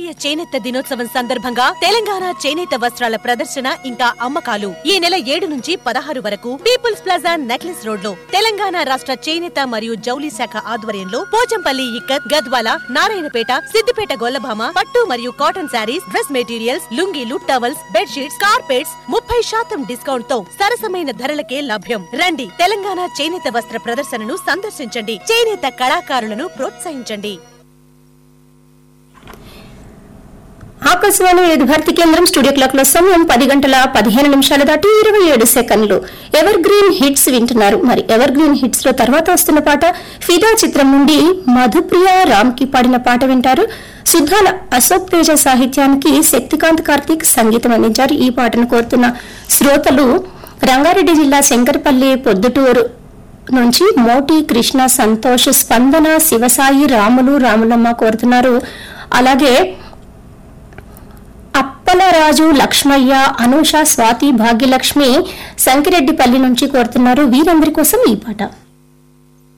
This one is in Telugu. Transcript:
జాతీయ చేనేత దినోత్సవం సందర్భంగా తెలంగాణ చేనేత వస్త్రాల ప్రదర్శన ఇంకా అమ్మకాలు ఈ నెల ఏడు నుంచి పదహారు వరకు పీపుల్స్ ప్లాజా నెక్లెస్ రోడ్ లో తెలంగాణ రాష్ట్ర చేనేత మరియు జౌలి శాఖ ఆధ్వర్యంలో పోచంపల్లి ఇక్కత్ గద్వాల నారాయణపేట సిద్దిపేట గొల్లభామ పట్టు మరియు కాటన్ శారీస్ డ్రెస్ మెటీరియల్స్ లుంగీలు టవల్స్ బెడ్షీట్స్ కార్పెట్స్ ముప్పై శాతం డిస్కౌంట్ తో సరసమైన ధరలకే లభ్యం రండి తెలంగాణ చేనేత వస్త్ర ప్రదర్శనను సందర్శించండి చేనేత కళాకారులను ప్రోత్సహించండి ఆకాశవాణి వివిధ భారతి కేంద్రం స్టూడియో క్లాక్ లో సమయం పది గంటల పదిహేను నిమిషాలు దాటి ఇరవై ఏడు సెకండ్లు ఎవర్ గ్రీన్ హిట్స్ వింటున్నారు మరి ఎవర్ గ్రీన్ హిట్స్ లో తర్వాత వస్తున్న పాట ఫిదా చిత్రం నుండి మధుప్రియ రామ్ కి పాడిన పాట వింటారు సుధాల అశోక్ తేజ సాహిత్యానికి శక్తికాంత్ కార్తీక్ సంగీతం అందించారు ఈ పాటను కోరుతున్న శ్రోతలు రంగారెడ్డి జిల్లా శంకరపల్లి పొద్దుటూరు నుంచి మోటి కృష్ణ సంతోష్ స్పందన శివసాయి రాములు రాములమ్మ కోరుతున్నారు అలాగే అప్పలరాజు లక్ష్మయ్య అనూష స్వాతి భాగ్యలక్ష్మి సంకిరెడ్డిపల్లి నుంచి కోరుతున్నారు వీరందరి కోసం ఈ పాట